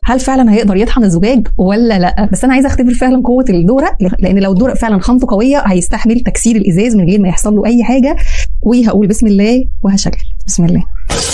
هل فعلا هيقدر يطحن الزجاج ولا لا بس انا عايزه اختبر فعلا قوه الدورق لان لو الدورق فعلا خامته قويه هيستحمل تكسير الازاز من غير ما يحصل له اي حاجه وهقول بسم الله وهشغل بسم الله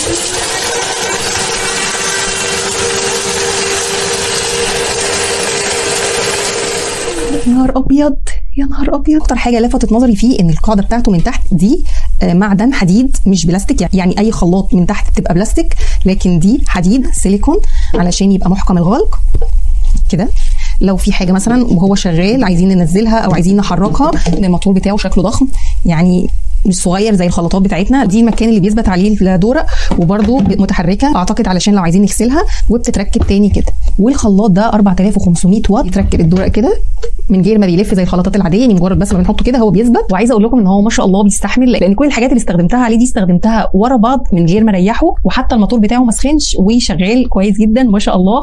يا نهار ابيض يا نهار ابيض اكتر حاجه لفتت نظري فيه ان القاعده بتاعته من تحت دي آه، معدن حديد مش بلاستيك يعني اي خلاط من تحت بتبقى بلاستيك لكن دي حديد سيليكون علشان يبقى محكم الغلق كده لو في حاجه مثلا وهو شغال عايزين ننزلها او عايزين نحركها لأن الموتور بتاعه شكله ضخم يعني مش صغير زي الخلاطات بتاعتنا دي المكان اللي بيثبت عليه الدورق وبرده متحركه اعتقد علشان لو عايزين نغسلها وبتتركب تاني كده والخلاط ده 4500 واط يتركب الدورق كده من غير ما بيلف زي الخلاطات العاديه يعني مجرد بس ما بنحطه كده هو بيثبت وعايزه اقول لكم ان هو ما شاء الله بيستحمل لان كل الحاجات اللي استخدمتها عليه دي استخدمتها ورا بعض من غير ما اريحه وحتى الموتور بتاعه ما سخنش وشغال كويس جدا ما شاء الله